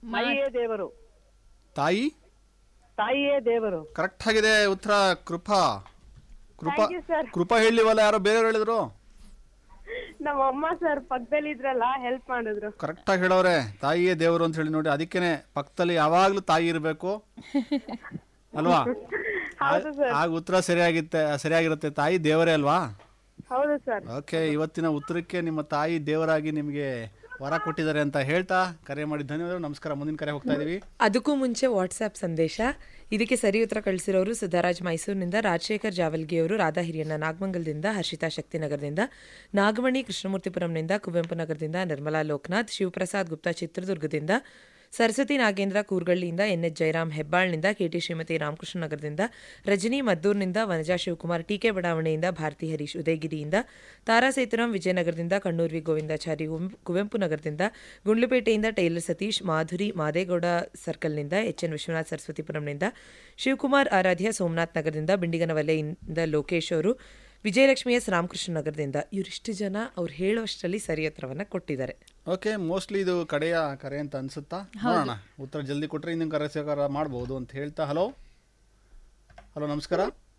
ತಾಯಿಯೇ ದೇವರು ತಾಯಿ ತಾಯಿಯೇ ದೇವರು ಕರೆಕ್ಟ್ ಆಗಿದೆ ಉತ್ತರ ಕೃಪಾ ಕೃಪಾ Thank you, sir. ಕೃಪಾ ಹೇಳಿವಲ್ಲ ಯಾರೋ ಬೇರೆಯವ್ರು ಹೇಳಿದ್ರು ನಮ್ಮ ಅಮ್ಮ ಸರ್ ಪಕ್ಕದಲ್ಲಿ ಇದ್ರಲ್ಲ ಹೆಲ್ಪ್ ಮಾಡಿದ್ರು ಕರೆಕ್ಟ್ ಆಗಿ ಹೇಳೋರೆ ತಾಯಿಯೇ ದೇವರು ಅಂತ ಹೇಳಿ ನೋಡಿ ಅದಕ್ಕೇನೆ ಪಕ್ಕದಲ್ಲಿ ಯಾವಾಗ್ಲೂ ತಾಯಿ ಇರಬೇಕು ಅಲ್ವಾ ಹೌದು ಸರ್ ಆಗ ಉತ್ತರ ಸರಿಯಾಗಿತ್ತೆ ಸರಿಯಾಗಿರುತ್ತೆ ತಾಯಿ ದೇವರೇ ಅಲ್ವಾ ಹೌದು ಸರ್ ಓಕೆ ಇವತ್ತಿನ ಉತ್ತರಕ್ಕೆ ನಿಮ್ಮ ತಾಯಿ ದೇವರಾಗಿ ನಿಮಗೆ ವರ ಕೊಟ್ಟಿದ್ದಾರೆ ಅಂತ ಹೇಳ್ತಾ ಕರೆ ಮಾಡಿ ಧನ್ಯವಾದಗಳು ನಮಸ್ಕಾರ ಮುಂದಿನ ಕರೆ ಹೋಗ್ತಾ ಇದೀವಿ ಅದಕ್ಕೂ ಮುಂಚೆ ವಾಟ್ಸ್ಆ್ಯಪ್ ಸಂದೇಶ ಇದಕ್ಕೆ ಸರಿ ಉತ್ತರ ಕಳಿಸಿರೋರು ಸಿದ್ದರಾಜ್ ಮೈಸೂರಿನಿಂದ ರಾಜಶೇಖರ್ ಜಾವಲ್ಗಿ ಅವರು ರಾಧಾ ಹಿರಿಯಣ್ಣ ನಾಗಮಂಗಲದಿಂದ ಹರ್ಷಿತಾ ಶಕ್ತಿನಗರದಿಂದ ನಾಗಮಣಿ ಕೃಷ್ಣಮೂರ್ತಿಪುರಂನಿಂದ ಕುವೆಂಪು ನಗರದಿಂದ ನಿರ್ಮಲಾ ಲೋಕನಾಥ್ ಶಿವಪ್ರಸಾದ್ ಗುಪ್ತಾ ಚಿತ್ರದುರ್ಗದಿಂದ ಸರಸ್ವತಿ ನಾಗೇಂದ್ರ ಕೂರ್ಗಳ್ಳಿಯಿಂದ ಎನ್ ಎಚ್ ಜಯರಾಮ್ ಹೆಬ್ಬಾಳ್ನಿಂದ ಕೆಟಿ ಶ್ರೀಮತಿ ರಾಮಕೃಷ್ಣ ನಗರದಿಂದ ರಜನಿ ಮದ್ದೂರ್ನಿಂದ ವನಜಾ ಶಿವಕುಮಾರ್ ಟಿಕೆ ಬಡಾವಣೆಯಿಂದ ಭಾರತಿ ಹರೀಶ್ ಉದಯಗಿರಿಯಿಂದ ತಾರಾ ಸೇತುರಾಮ್ ವಿಜಯನಗರದಿಂದ ಕಣ್ಣೂರ್ ವಿ ಗೋವಿಂದಾಚಾರಿ ಕುವೆಂ- ಕುವೆಂಪು ನಗರದಿಂದ ಗುಂಡ್ಲುಪೇಟೆಯಿಂದ ಟೈಲರ್ ಸತೀಶ್ ಮಾಧುರಿ ಮಾದೇಗೌಡ ಸರ್ಕಲ್ನಿಂದ ಎಚ್ ಎನ್ ವಿಶ್ವನಾಥ್ ಸರಸ್ವತಿಪುರಂನಿಂದ ಶಿವಕುಮಾರ್ ಆರಾಧ್ಯ ಸೋಮನಾಥ್ ನಗರದಿಂದ ಬಿಂಡಿಗನವಲೆಯಿಂದ ಲೋಕೇಶ್ ಅವರು ವಿಜಯಲಕ್ಷ್ಮಿ ಎಸ್ ರಾಮಕೃಷ್ಣ ನಗರದಿಂದ ಇವರಿಷ್ಟು ಜನ ಅವ್ರು ಹೇಳುವಷ್ಟರಲ್ಲಿ ಸರಿ ಉತ್ತರವನ್ನ ಕೊಟ್ಟಿದ್ದಾರೆ ಓಕೆ ಮೋಸ್ಟ್ಲಿ ಇದು ಕಡೆಯ ಕರೆ ಅಂತ ಅನ್ಸುತ್ತಾ ನೋಡೋಣ ಉತ್ತರ ಜಲ್ದಿ ಕೊಟ್ರೆ ಇನ್ನೊಂದು ಕರೆ ಸ್ವೀಕಾರ ಮಾಡ್ಬೋದು ಅಂತ ಹೇಳ್ತಾ ಹಲೋ ಹಲೋ ನಮಸ್ಕಾರ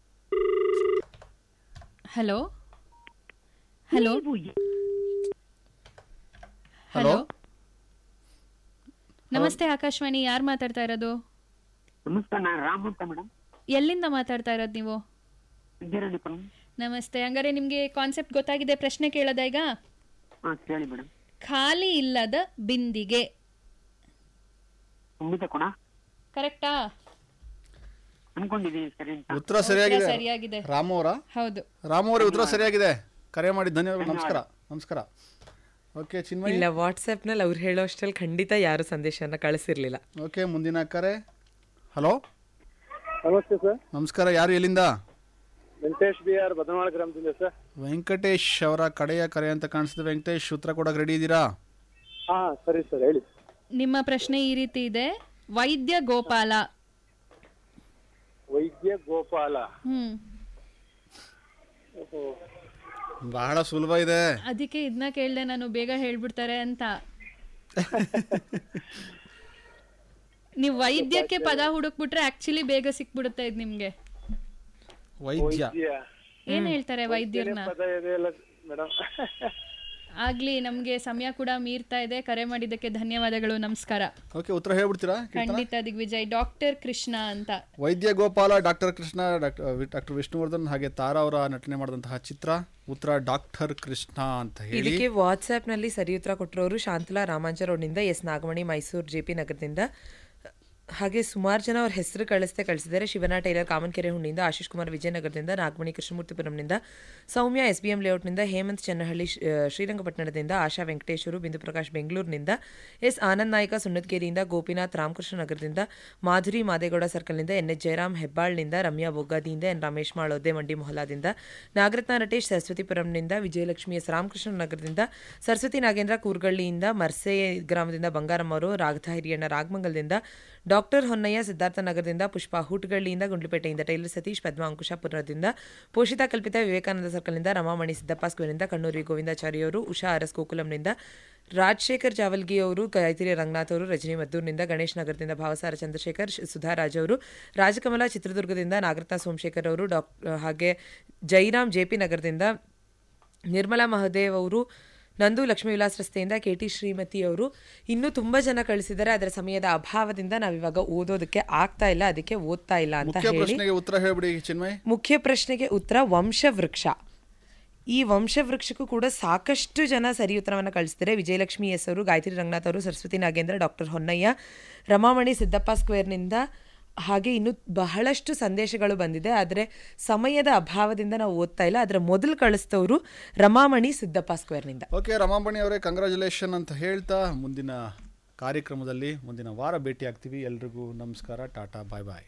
ಹಲೋ ಹಲೋ ಹಲೋ ಹಲೋ ನಮಸ್ತೆ ಆಕಾಶವಾಣಿ ಯಾರು ಮಾತಾಡ್ತಾ ಇರೋದು ನಮಸ್ಕಾರ ನಾನು ರಾಮ್ ಅಂತ ಮೇಡಮ್ ಎಲ್ಲಿಂದ ಮಾತಾಡ್ತಾ ಇರೋದು ನೀವು ವಿದ್ಯಾರಣ್ಯಪುರಂ ನಮಸ್ತೆ ಹಂಗಾರೆ ನಿಮಗೆ ಕಾನ್ಸೆಪ್ಟ್ ಗೊತ್ತಾಗಿದೆ ಪ್ರಶ್ನೆ ಕೇಳೋದ ಈಗ ಹಾ ಹೇಳಿ ಮೇಡಮ್ ಖಾಲಿ ಇಲ್ಲದ ಬಿಂದಿಗೆ ತುಂಬಿದ ಕೊಣ ಕರೆಕ್ಟಾ ಅನ್ಕೊಂಡಿದೀನಿ ಸರಿ ಅಂತ ಉತ್ತರ ಸರಿಯಾಗಿದೆ ಸರಿಯಾಗಿದೆ ರಾಮು ಅವರ ಹೌದು ರಾಮು ಅವರೇ ಉತ್ತರ ಸರಿಯಾಗಿದೆ ಕರೆ ಮಾಡಿ ಧನ್ಯವಾದಗಳು ನಮಸ್ಕಾರ ನಮಸ್ಕಾರ ಓಕೆ ಚಿನ್ಮಯ್ ಇಲ್ಲ ವಾಟ್ಸ್ಆ್ಯಪ್ನಲ್ಲಿ ಅವ್ರು ಹೇಳೋಷ್ಟರಲ್ಲಿ ಖಂಡಿತ ಯಾರು ಸಂದೇಶನ ಕಳಿಸಿರ್ಲಿಲ್ಲ ಓಕೆ ಮುಂದಿನ ಕರೆ ಹಲೋ ನಮಸ್ತೆ ಸರ್ ನಮಸ್ಕಾರ ಯಾರು ಎಲ್ಲಿಂದ ವೆಂಕಟೇಶ್ ಬಿ ಆರ್ ಬದನವಾಳ ಗ್ರಾಮದಿಂದ ಸರ್ ವೆಂಕಟೇಶ್ ಅವರ ಕಡೆಯ ಕರೆ ಅಂತ ಕಾಣಿಸ್ತದೆ ವೆಂಕಟೇಶ್ ಉತ್ತರ ಕೊಡಕ್ಕೆ ರೆಡಿ ಇದ್ದೀರಾ ಹಾ ಸರಿ ಸರ್ ಹೇಳಿ ನಿಮ್ಮ ಪ್ರಶ್ನೆ ಈ ರೀತಿ ಇದೆ ವೈದ್ಯ ಗೋಪಾಲ ವೈದ್ಯ ಗೋಪಾಲ ಹ್ಮ್ ಓಹೋ. ಬಹಳ ಸುಲಭ ಇದೆ ಅದಕ್ಕೆ ಇದನ್ನ ಕೇಳ್ದೆ ನಾನು ಬೇಗ ಹೇಳ್ಬಿಡ್ತಾರೆ ಅಂತ ನೀವು ವೈದ್ಯಕ್ಕೆ ಪದ ಹುಡುಕ್ಬಿಟ್ರೆ ಆಕ್ಚುಲಿ ಬೇಗ ಸಿಕ್ಬಿಡುತ್ತೆ ಇದು ನಿಮ್ಗೆ ವೈದ್ಯ ವೈದ್ಯ ಏನ್ ಹೇಳ್ತಾರೆ ವೈದ್ಯರ್ನ ಪದ ಇದೆಯಲ್ಲ ಮೇಡಮ್ ಆಗ್ಲಿ ನಮ್ಗೆ ಸಮಯ ಕೂಡ ಮೀರ್ತಾ ಇದೆ ಕರೆ ಮಾಡಿದ್ದಕ್ಕೆ ಧನ್ಯವಾದಗಳು ನಮಸ್ಕಾರ ಓಕೆ ಉತ್ತರ ಹೇಳ್ಬಿಡ್ತೀರಾ ಖಂಡಿತ ದಿಗ್ವಿಜಯ್ ಡಾಕ್ಟರ್ ಕೃಷ್ಣ ಅಂತ ವೈದ್ಯ Gopala doctor Krishna doctor doctor Vishnuvardhan ಹಾಗೆ ತಾರಾ ಅವರ ನಟನೆ ಮಾಡಿದಂತಹ ಚಿತ್ರ ಉತ್ತರ ಡಾಕ್ಟರ್ ಕೃಷ್ಣ ಅಂತ ಹೇಳಿ ಇದಕ್ಕೆ ವಾಟ್ಸ್ಆ್ಯಪ್ನಲ್ಲಿ ಸರಿ ಉತ್ತರ ಕೊಟ್ಟಿರೋರು ಶಾಂತಲಾ ರಾಮಾಂಚರೋಡ್ನಿಂದ S Nagamani Mysuru J P ನಗರದಿಂದ ಹಾಗೆ ಸುಮಾರು ಜನ ಅವ್ರ ಹೆಸರು ಕಳಿಸ್ದೆ ಕಳಿಸಿದ್ದಾರೆ ಶಿವನಾ ಟೈಲರ್ ಕಾಮನ್ಕೆರೆ ಹುಣ್ಣಿಂದ ಆಶೀಶ್ ಕುಮಾರ್ ವಿಜಯನಗರದಿಂದ ನಾಗಮಣಿ ಕೃಷ್ಣಮೂರ್ತಿಪುರಂನಿಂದ ಸೌಮ್ಯ ಎಸ್ ಬಿ ಎಂ ಲೇಔಟ್ನಿಂದ ಹೇಮಂತ್ ಚೆನ್ನಹಳ್ಳಿ ಶ್ರೀ- ಆ, ಶ್ರೀರಂಗಪಟ್ಟಣದಿಂದ ಆಶಾ ವೆಂಕಟೇಶ್ವರು ಬಿಂದು ಪ್ರಕಾಶ್ ಬೆಂಗಳೂರಿನಿಂದ ಎಸ್ ಆನಂದ್ ನಾಯ್ಕ ಸುಣ್ಣದಕೇರಿಯಿಂದ ಗೋಪಿನಾಥ್ ರಾಮಕೃಷ್ಣ ನಗರದಿಂದ ಮಾಧುರಿ ಮಾದೇಗೌಡ ಸರ್ಕಲ್ನಿಂದ ಎನ್ ಎಚ್ ಜಯರಾಮ್ ಹೆಬ್ಬಾಳ್ನಿಂದ ರಮ್ಯಾ ಬೊಗ್ಗಾದಿಯಿಂದ ಎನ್ ರಮೇಶ್ ಮಾಳೋದೆ ಮಂಡಿ ಮೊಹಲಾದಿಂದ ನಾಗರತ್ನ ನಟೇಶ್ ಸರಸ್ವತಿಪುರಂನಿಂದ ವಿಜಯಲಕ್ಷ್ಮಿ ಎಸ್ ರಾಮಕೃಷ್ಣ ನಗರದಿಂದ ಸರಸ್ವತಿ ನಾಗೇಂದ್ರ ಕೂರ್ಗಳ್ಳಿಯಿಂದ ಮರ್ಸೆ ಗ್ರಾಮದಿಂದ ಬಂಗಾರಮ್ಮ ಅವರು ರಾಗಧ ಹಿರಿಯಣ್ಣ ರಾಗಮಂಗಲದಿಂದ ಡಾಕ್ಟರ್ ಹೊನ್ನಯ್ಯ ಸಿದ್ಧಾರ್ಥ ನಗರದಿಂದ ಪುಷ್ಪಾ ಹುಟ್ಗಳ್ಳಿಯಿಂದ ಗುಂಡ್ಲುಪೇಟೆಯಿಂದ ಟೈಲರ್ ಸತೀಶ್ ಪದ್ಮ ಅಂಕುಶಪುರದಿಂದ ಪೋಷಿತಾ ಕಲ್ಪಿತ ವಿವೇಕಾನಂದ ಸರ್ಕಲ್ನಿಂದ ರಮಾಮಣಿ ಸಿದ್ದಪ್ಪ ಸ್ಕ್ವೇರ್ನಿಂದ ಕಣ್ಣೂರಿ ಗೋವಿಂದಾಚಾರಿ ಅವರು ಉಷಾ ಅರಸ್ ಗೋಕುಲಂನಿಂದ ರಾಜಶೇಖರ್ ಜಾವಲ್ಗಿ ಅವರು ಗಾಯತ್ರಿ ರಂಗನಾಥ್ ಅವರು ರಜನಿ ಮದ್ದೂರಿನಿಂದ ಗಣೇಶ್ ನಗರದಿಂದ ಭಾವಸಾರ ಚಂದ್ರಶೇಖರ್ ಶ್- ಸುಧಾರಾಜ್ ಅವರು ರಾಜಕಮಲ ಚಿತ್ರದುರ್ಗದಿಂದ ನಾಗರತ್ನ ಸೋಮಶೇಖರ್ ಅವರು ಡಾಕ್ ಹಾಗೆ ಜೈರಾಮ್ ಜೆ ಪಿ ನಗರದಿಂದ ನಿರ್ಮಲಾ ಮಹದೇವ್ ಅವರು ನಂದು ಲಕ್ಷ್ಮೀ ವಿಲಾಸ್ ರಸ್ತೆಯಿಂದ ಕೆ ಟಿ ಶ್ರೀಮತಿ ಅವರು ಇನ್ನೂ ತುಂಬ ಜನ ಕಳಿಸಿದ್ದಾರೆ ಅದರ ಸಮಯದ ಅಭಾವದಿಂದ ನಾವಿವಾಗ ಓದೋದಕ್ಕೆ ಆಗ್ತಾ ಇಲ್ಲ ಅದಕ್ಕೆ ಓದ್ತಾ ಇಲ್ಲ ಅಂತ ಮುಖ್ಯ ಹೇಳಿ ಪ್ರಶ್ನೆಗೆ ಉತ್ತರ ಹೇಳ್ಬಿಡಿ ಚಿನ್ಮಯ್ ಮುಖ್ಯ ಪ್ರಶ್ನೆಗೆ ಉತ್ತರ ವಂಶವೃಕ್ಷ ಈ ವಂಶವೃಕ್ಷಕ್ಕೂ ಕೂಡ ಸಾಕಷ್ಟು ಜನ ಸರಿ ಉತ್ತರವನ್ನು ಕಳಿಸಿದ್ದಾರೆ ವಿಜಯಲಕ್ಷ್ಮಿ ಎಸ್ ಅವರು ಗಾಯತ್ರಿ ರಂಗನಾಥ್ ಅವರು ಸರಸ್ವತಿ ನಾಗೇಂದ್ರ ಡಾಕ್ಟರ್ ಹೊನ್ನಯ್ಯ ರಮಾಮಣಿ ಸಿದ್ದಪ್ಪ ಸ್ಕ್ವೇರ್ನಿಂದ ಹಾಗೆ ಇನ್ನು ಬಹಳಷ್ಟು ಸಂದೇಶಗಳು ಬಂದಿದೆ ಆದರೆ ಸಮಯದ ಅಭಾವದಿಂದ ನಾವು ಓದ್ತಾ ಇಲ್ಲ ಅದರ ಮೊದಲು ಕಳಿಸ್ತವರು ರಮಾಮಣಿ ಸಿದ್ದಪ್ಪ ಸ್ಕ್ವೇರ್ನಿಂದ ಓಕೆ ರಮಾಮಣಿ ಅವರೇ ಕಂಗ್ರ್ಯಾಚುಲೇಷನ್ ಅಂತ ಹೇಳ್ತಾ ಮುಂದಿನ ಕಾರ್ಯಕ್ರಮದಲ್ಲಿ ಮುಂದಿನ ವಾರ ಭೇಟಿ ಆಗ್ತೀವಿ ಎಲ್ರಿಗೂ ನಮಸ್ಕಾರ tata bye bye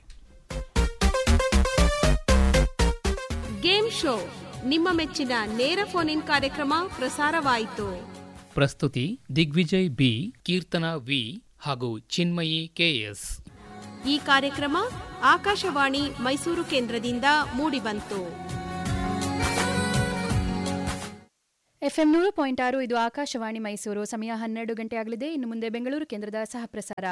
game show ನಿಮ್ಮ ಮೆಚ್ಚಿನ ನೇರ ಫೋನ್ ಇನ್ ಕಾರ್ಯಕ್ರಮ ಪ್ರಸಾರವಾಯಿತು ಪ್ರಸ್ತುತಿ ದಿಗ್ವಿಜಯ್ ಬಿ ಕೀರ್ತನಾ ವಿ ಹಾಗೂ ಚಿನ್ಮಯಿ ಕೆಎಸ್ ಈ ಕಾರ್ಯಕ್ರಮ ಆಕಾಶವಾಣಿ ಮೈಸೂರು ಕೇಂದ್ರದಿಂದ ಮೂಡಿಬಂತು ಎಫ್ಎಂ ನೂರು ಪಾಯಿಂಟ್ ಆರು ಇದು ಆಕಾಶವಾಣಿ ಮೈಸೂರು ಸಮಯ ಹನ್ನೆರಡು ಗಂಟೆ ಆಗಲಿದೆ ಇನ್ನು ಮುಂದೆ ಬೆಂಗಳೂರು ಕೇಂದ್ರದ ಸಹಪ್ರಸಾರ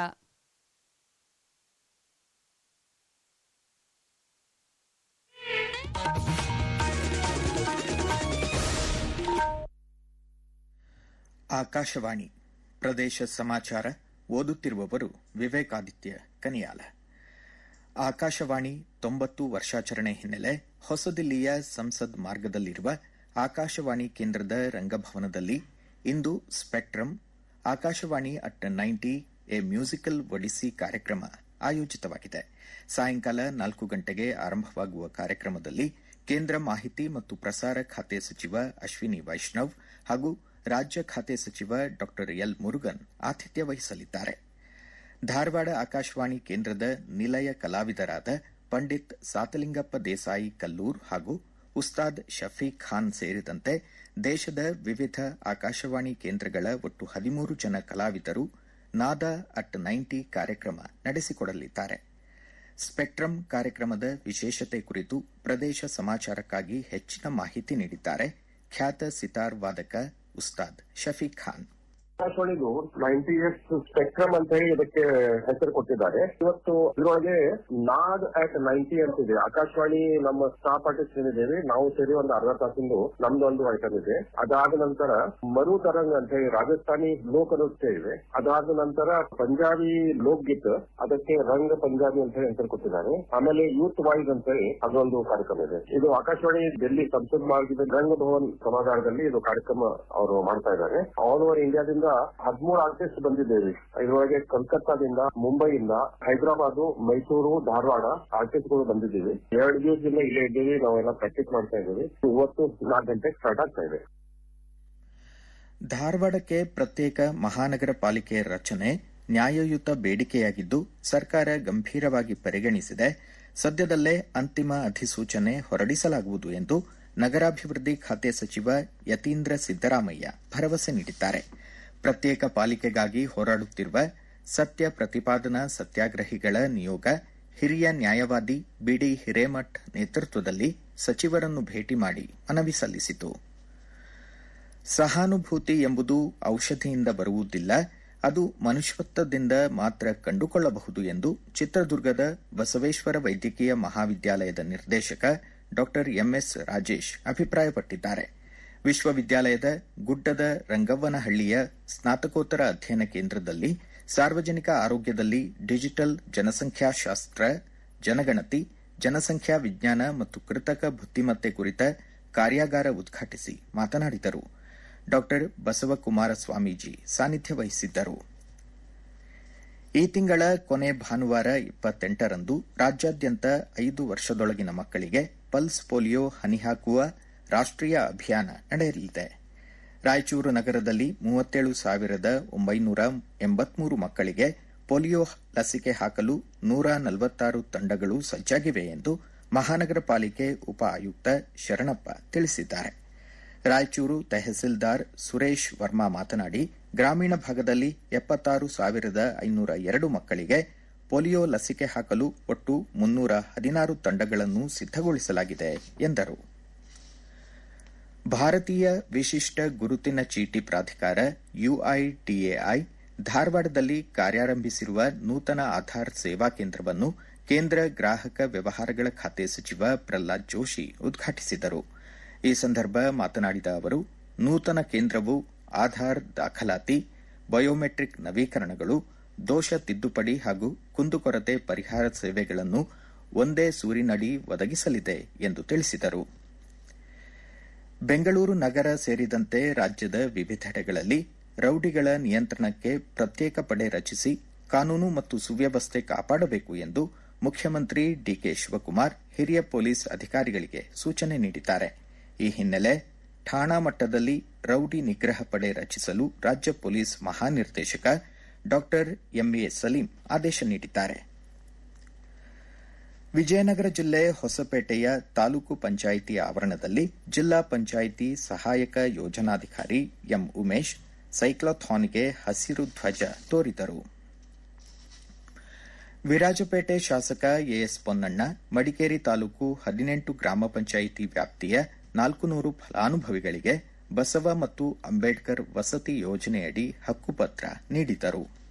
ಆಕಾಶವಾಣಿ ಪ್ರದೇಶ ಸಮಾಚಾರ ಓದುತ್ತಿರುವವರು ವಿವೇಕಾದಿತ್ಯ ಕನಿಯಾಲ ಆಕಾಶವಾಣಿ ತೊಂಬತ್ತು ವರ್ಷಾಚರಣೆ ಹಿನ್ನೆಲೆ ಹೊಸದಿಲ್ಲಿಯ ಸಂಸದ್ ಮಾರ್ಗದಲ್ಲಿರುವ ಆಕಾಶವಾಣಿ ಕೇಂದ್ರದ ರಂಗಭವನದಲ್ಲಿ ಇಂದು spectrum Akashvani at ninety A musical odyssey ಕಾರ್ಯಕ್ರಮ ಆಯೋಜಿತವಾಗಿದೆ ಸಾಯಂಕಾಲ ನಾಲ್ಕು ಗಂಟೆಗೆ ಆರಂಭವಾಗುವ ಕಾರ್ಯಕ್ರಮದಲ್ಲಿ ಕೇಂದ್ರ ಮಾಹಿತಿ ಮತ್ತು ಪ್ರಸಾರ ಖಾತೆ ಸಚಿವ ಅಶ್ವಿನಿ ವೈಷ್ಣವ್ ಹಾಗೂ ರಾಜ್ಯ ಖಾತೆ ಸಚಿವ ಡಾ ಎಲ್ ಮುರುಗನ್ ಆತಿಥ್ಯ ವಹಿಸಲಿದ್ದಾರೆ ಧಾರವಾಡ ಆಕಾಶವಾಣಿ ಕೇಂದ್ರದ ನಿಲಯ ಕಲಾವಿದರಾದ ಪಂಡಿತ್ ಸಾತಲಿಂಗಪ್ಪ ದೇಸಾಯಿ ಕಲ್ಲೂರ್ ಹಾಗೂ ಉಸ್ತಾದ್ ಶಫೀಕ್ ಖಾನ್ ಸೇರಿದಂತೆ ದೇಶದ ವಿವಿಧ ಆಕಾಶವಾಣಿ ಕೇಂದ್ರಗಳ ಒಟ್ಟು ಹದಿಮೂರು ಜನ ಕಲಾವಿದರು ನಾದ ಅಟ್ ನೈಂಟಿ ಕಾರ್ಯಕ್ರಮ ನಡೆಸಿಕೊಡಲಿದ್ದಾರೆ ಸ್ಪೆಕ್ಟ್ರಮ್ ಕಾರ್ಯಕ್ರಮದ ವಿಶೇಷತೆ ಕುರಿತು ಪ್ರದೇಶ ಸಮಾಚಾರಕ್ಕಾಗಿ ಹೆಚ್ಚಿನ ಮಾಹಿತಿ ನೀಡಿದ್ದಾರೆ ಖ್ಯಾತ ಸಿತಾರ್ ವಾದಕ ಉಸ್ತಾದ್ ಶಫೀಕ್ ಖಾನ್ ಆಕಾಶವಾಣಿದು ನೈಂಟಿ ಇಯರ್ಸ್ ಸ್ಪೆಕ್ಟ್ರಮ್ ಅಂತ ಹೇಳಿ ಇದಕ್ಕೆ ಹೆಸರು ಕೊಟ್ಟಿದ್ದಾರೆ ಇವತ್ತು ಇದರೊಳಗೆ ನಾದ್ ಅಟ್ ನೈಂಟಿ ಅಂತ ಇದೆ ಆಕಾಶವಾಣಿ ನಮ್ಮ ಸ್ಟಾಫ್ ಆರ್ಟಿಸ್ಟ್ ಏನಿದ್ದೇವೆ ನಾವು ಸೇರಿ ಒಂದು ಅರ್ಧ ತಾಸಿಂದು ನಮ್ದು ಒಂದು ಐಟಮ್ ಇದೆ ಅದಾದ ನಂತರ ಮರು ತರಂಗ್ ಅಂತ ಹೇಳಿ ರಾಜಸ್ಥಾನಿ ಲೋಕ ನೃತ್ಯ ಇದೆ ಅದಾದ ನಂತರ ಪಂಜಾಬಿ ಲೋಕ್ಗೀತ್ ಅದಕ್ಕೆ ರಂಗ್ ಪಂಜಾಬಿ ಅಂತ ಹೇಳಿ ಹೆಸರು ಕೊಟ್ಟಿದ್ದಾರೆ ಆಮೇಲೆ ಯೂತ್ ವಾಯ್ಸ್ ಅಂತ ಹೇಳಿ ಅದೊಂದು ಕಾರ್ಯಕ್ರಮ ಇದೆ ಇದು ಆಕಾಶವಾಣಿ ಡೆಲ್ಲಿ ಸಂಸದ್ ಮಾರ್ಗದ ರಂಗ ಭವನ್ ಸಭಾಗಾರದಲ್ಲಿ ಇದು ಕಾರ್ಯಕ್ರಮ ಅವರು ಮಾಡ್ತಾ ಇದ್ದಾರೆ ಆಲ್ ಓವರ್ ಇಂಡಿಯಾದಿಂದ ಹದಿಮೂರು ಆರ್ಟಿಸ್ಟ್ ಬಂದಿದ್ದೇವೆ ಇದರೊಳಗೆ ಕಲ್ಕತ್ತಾದಿಂದ ಮುಂಬೈಯಿಂದ ಹೈದರಾಬಾದ್ ಮೈಸೂರು ಧಾರವಾಡ ಆರ್ಟಿಸ್ಟ್ಗಳು ಬಂದಿದ್ದೀವಿ ಎರಡು ದಿವಸದಿಂದ ಇಲ್ಲೇ ಇದ್ದೀವಿ ನಾವೆಲ್ಲ ಪ್ರಾಕ್ಟೀಸ್ ಮಾಡ್ತಾ ಇದ್ದೀವಿ ಇವತ್ತು ನಾಲ್ಕು ಗಂಟೆಗೆ ಸ್ಟಾರ್ಟ್ ಆಗ್ತಾ ಇದೆ ಧಾರವಾಡಕ್ಕೆ ಪ್ರತ್ಯೇಕ ಮಹಾನಗರ ಪಾಲಿಕೆ ರಚನೆ ನ್ಯಾಯಯುತ ಬೇಡಿಕೆಯಾಗಿದ್ದು ಸರ್ಕಾರ ಗಂಭೀರವಾಗಿ ಪರಿಗಣಿಸಿದೆ ಸದ್ಯದಲ್ಲೇ ಅಂತಿಮ ಅಧಿಸೂಚನೆ ಹೊರಡಿಸಲಾಗುವುದು ಎಂದು ನಗರಾಭಿವೃದ್ಧಿ ಖಾತೆ ಸಚಿವ ಯತೀಂದ್ರ ಸಿದ್ದರಾಮಯ್ಯ ಭರವಸೆ ನೀಡಿದ್ದಾರೆ ಪ್ರತ್ಯೇಕ ಪಾಲಿಕೆಗಾಗಿ ಹೋರಾಡುತ್ತಿರುವ ಸತ್ಯ ಪ್ರತಿಪಾದನಾ ಸತ್ಯಾಗ್ರಹಿಗಳ ನಿಯೋಗ ಹಿರಿಯ ನ್ಯಾಯವಾದಿ ಬಿಡಿ ಹಿರೇಮಠ್ ನೇತೃತ್ವದಲ್ಲಿ ಸಚಿವರನ್ನು ಭೇಟಿ ಮಾಡಿ ಮನವಿ ಸಲ್ಲಿಸಿತು ಸಹಾನುಭೂತಿ ಎಂಬುದು ಔಷಧಿಯಿಂದ ಬರುವುದಿಲ್ಲ ಅದು ಮನುಷ್ಯತ್ವದಿಂದ ಮಾತ್ರ ಕಂಡುಕೊಳ್ಳಬಹುದು ಎಂದು ಚಿತ್ರದುರ್ಗದ ಬಸವೇಶ್ವರ ವೈದ್ಯಕೀಯ ಮಹಾವಿದ್ಯಾಲಯದ ನಿರ್ದೇಶಕ ಡಾ ಎಂಎಸ್ ರಾಜೇಶ್ ಅಭಿಪ್ರಾಯಪಟ್ಟಿದ್ದಾರೆ ವಿಶ್ವವಿದ್ಯಾಲಯದ ಗುಡ್ಡದ ರಂಗವ್ವನಹಳ್ಳಿಯ ಸ್ನಾತಕೋತ್ತರ ಅಧ್ಯಯನ ಕೇಂದ್ರದಲ್ಲಿ ಸಾರ್ವಜನಿಕ ಆರೋಗ್ಯದಲ್ಲಿ ಡಿಜಿಟಲ್ ಜನಸಂಖ್ಯಾಶಾಸ್ತ್ರ ಜನಗಣತಿ ಜನಸಂಖ್ಯಾ ವಿಜ್ಞಾನ ಮತ್ತು ಕೃತಕ ಬುದ್ದಿಮತ್ತೆ ಕುರಿತ ಕಾರ್ಯಾಗಾರ ಉದ್ಘಾಟಿಸಿ ಮಾತನಾಡಿದರು ಡಾ ಬಸವಕುಮಾರ ಸ್ವಾಮೀಜಿ ಸಾನ್ನಿಧ್ಯ ವಹಿಸಿದ್ದರು ಈ ತಿಂಗಳ ಕೊನೆ ಭಾನುವಾರ ಇಪ್ಪತ್ತೆಂಟರಂದು ರಾಜ್ಯಾದ್ಯಂತ ಐದು ವರ್ಷದೊಳಗಿನ ಮಕ್ಕಳಿಗೆ ಪಲ್ಸ್ ಪೋಲಿಯೋ ಹನಿ ಹಾಕುವ ರಾಷ್ಟೀಯ ಅಭಿಯಾನ ನಡೆಯಲಿದೆ ರಾಯಚೂರು ನಗರದಲ್ಲಿ ಮೂವತ್ತೇಳು ಸಾವಿರದ ಒಂಬೈನೂರ ಎಂಬತ್ಮೂರು ಮಕ್ಕಳಿಗೆ ಪೋಲಿಯೋ ಲಸಿಕೆ ಹಾಕಲು ನೂರ ನಲವತ್ತಾರು ತಂಡಗಳು ಸಜ್ಜಾಗಿವೆ ಎಂದು ಮಹಾನಗರ ಪಾಲಿಕೆ ಉಪ ಆಯುಕ್ತ ಶರಣಪ್ಪ ತಿಳಿಸಿದ್ದಾರೆ ರಾಯಚೂರು ತಹಸೀಲ್ದಾರ್ ಸುರೇಶ್ ವರ್ಮಾ ಮಾತನಾಡಿ ಗ್ರಾಮೀಣ ಭಾಗದಲ್ಲಿ ಎಪ್ಪತ್ತಾರು ಸಾವಿರದ ಐನೂರ ಎರಡು ಮಕ್ಕಳಿಗೆ ಪೋಲಿಯೋ ಲಸಿಕೆ ಹಾಕಲು ಒಟ್ಟು ಮುನ್ನೂರ ಹದಿನಾರು ತಂಡಗಳನ್ನು ಸಿದ್ದಗೊಳಿಸಲಾಗಿದೆ ಎಂದರು ಭಾರತೀಯ ವಿಶಿಷ್ಟ ಗುರುತಿನ ಚೀಟಿ ಪ್ರಾಧಿಕಾರ ಯುಐಡಿಎಐ ಧಾರವಾಡದಲ್ಲಿ ಕಾರ್ಯಾರಂಭಿಸಿರುವ ನೂತನ ಆಧಾರ್ ಸೇವಾ ಕೇಂದ್ರವನ್ನು ಕೇಂದ್ರ ಗ್ರಾಹಕ ವ್ಯವಹಾರಗಳ ಖಾತೆ ಸಚಿವ ಪ್ರಹ್ಲಾದ್ ಜೋಶಿ ಉದ್ಘಾಟಿಸಿದರು ಈ ಸಂದರ್ಭ ಮಾತನಾಡಿದ ಅವರು ನೂತನ ಕೇಂದ್ರವು ಆಧಾರ್ ದಾಖಲಾತಿ ಬಯೋಮೆಟ್ರಿಕ್ ನವೀಕರಣಗಳು ದೋಷ ತಿದ್ದುಪಡಿ ಹಾಗೂ ಕುಂದುಕೊರತೆ ಪರಿಹಾರ ಸೇವೆಗಳನ್ನು ಒಂದೇ ಸೂರಿನಡಿ ಒದಗಿಸಲಿದೆ ಎಂದು ತಿಳಿಸಿದರು ಬೆಂಗಳೂರು ನಗರ ಸೇರಿದಂತೆ ರಾಜ್ಯದ ವಿವಿಧೆಡೆಗಳಲ್ಲಿ ರೌಡಿಗಳ ನಿಯಂತ್ರಣಕ್ಕೆ ಪ್ರತ್ಯೇಕ ಪಡೆ ರಚಿಸಿ ಕಾನೂನು ಮತ್ತು ಸುವ್ಯವಸ್ಥೆ ಕಾಪಾಡಬೇಕು ಎಂದು ಮುಖ್ಯಮಂತ್ರಿ ಡಿಕೆ ಶಿವಕುಮಾರ್ ಹಿರಿಯ ಪೊಲೀಸ್ ಅಧಿಕಾರಿಗಳಿಗೆ ಸೂಚನೆ ನೀಡಿದ್ದಾರೆ ಈ ಹಿನ್ನೆಲೆ ಠಾಣಾ ಮಟ್ಟದಲ್ಲಿ ರೌಡಿ ನಿಗ್ರಹ ಪಡೆ ರಚಿಸಲು ರಾಜ್ಯ ಪೊಲೀಸ್ ಮಹಾನಿರ್ದೇಶಕ ಡಾ ಎಂಎ ಸಲೀಂ ಆದೇಶ ನೀಡಿದ್ದಾರೆ ವಿಜಯನಗರ ಜಿಲ್ಲೆ ಹೊಸಪೇಟೆಯ ತಾಲೂಕು ಪಂಚಾಯಿತಿ ಆವರಣದಲ್ಲಿ ಜಿಲ್ಲಾ ಪಂಚಾಯಿತಿ ಸಹಾಯಕ ಯೋಜನಾಧಿಕಾರಿ ಎಂ ಉಮೇಶ್ ಸೈಕ್ಲಾಥಾನ್ಗೆ ಹಸಿರು ಧ್ವಜ ತೋರಿದರು ವಿರಾಜಪೇಟೆ ಶಾಸಕ ಎಎಸ್ ಪೊನ್ನಣ್ಣ ಮಡಿಕೇರಿ ತಾಲೂಕು ಹದಿನೆಂಟು ಗ್ರಾಮ ಪಂಚಾಯಿತಿ ವ್ಯಾಪ್ತಿಯ ನಾಲ್ಕು ನೂರು ಫಲಾನುಭವಿಗಳಿಗೆ ಬಸವ ಮತ್ತು ಅಂಬೇಡ್ಕರ್ ವಸತಿ ಯೋಜನೆಯಡಿ ಹಕ್ಕುಪತ್ರ ನೀಡಿದರು